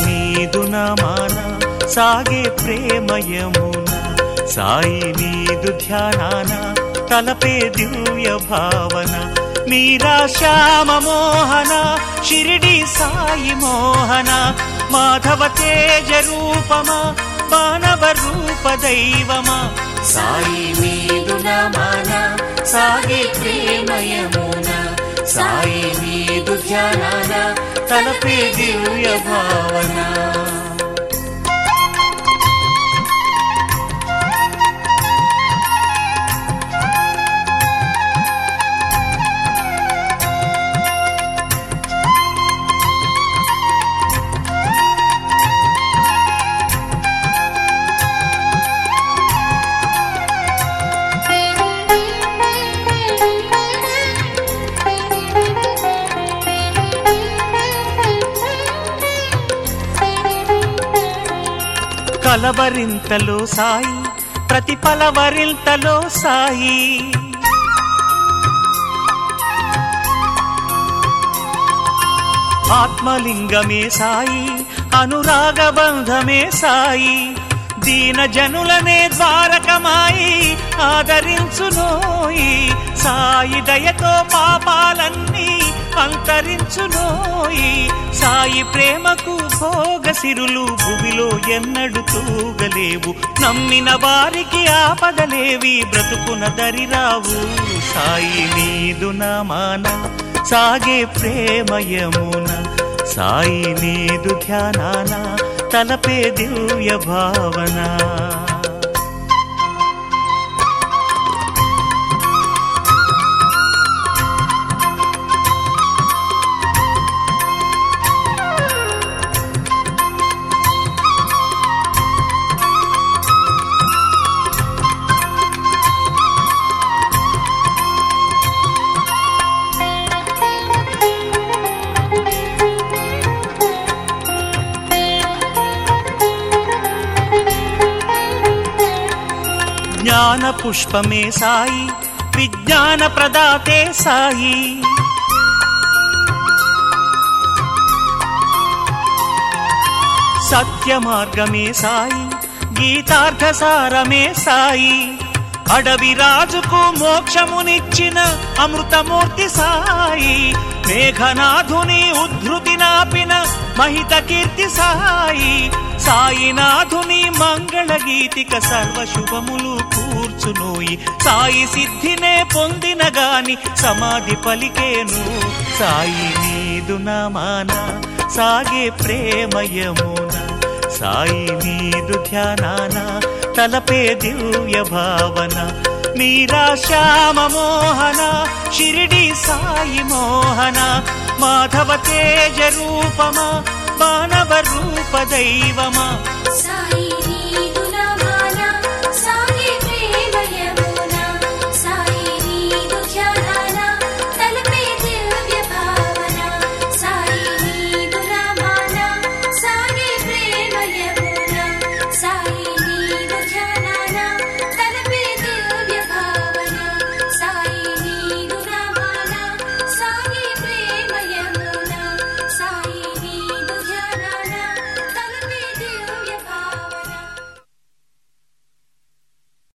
నీదు నామాన సాగే ప్రేమయమున సాయి నీదు ధ్యానాన తలపే దివ్య భావన మీరా శ్యామ మోహన షిరిడి సాయి మోహన మాధవ తేజ రూపమా మానవ రూప దైవమా సాయి నీదు నామాన సాగే ప్రేమయమున సాయి నీదు ధ్యానాన తలపే దివ్య భావన కలవరింతలో సాయి ప్రతి పలవరింతలో సాయి ఆత్మలింగమే సాయి అనురాగ బంధమే సాయి దీన జనులనే ద్వారకమాయి ఆదరించునోయి సాయి దయతో పాపాలన్నీ అంతరించునోయి సాయి ప్రేమకు భోగ సిరులు భూమిలో ఎన్నడు తూగలేవు నమ్మిన వారికి ఆపదలేవి బ్రతుకున దరిరావు సాయి నీదు నామాన సాగే ప్రేమయమున సాయి నీదు ధ్యానాన తలపే దివ్య భావన జ్ఞాన పుష్పమే సాయి విజ్ఞాన ప్రదాతే సాయి సత్య మార్గమే సాయి గీతార్థ సారమే సాయి అడవి రాజుకు మోక్షమునిచ్చిన అమృతమూర్తి సాయి మేఘనాథుని ఉద్ధృతి నాపిన మహిత కీర్తి సాయి సాయినాథుని మంగళ గీతిక సర్వశుభములు కూర్చునోయి సాయి సిద్ధినే పొందిన గాని సమాధి పలికేను సాయి నీదు నామాన సాగే ప్రేమయమున సాయి నీదు ధ్యానాన తలపే దివ్య భావన మీరా శ్యామ మోహన షిరిడి సాయి మోహన మాధవ తేజ రూపమా మానవ రూప దైవమా సాయి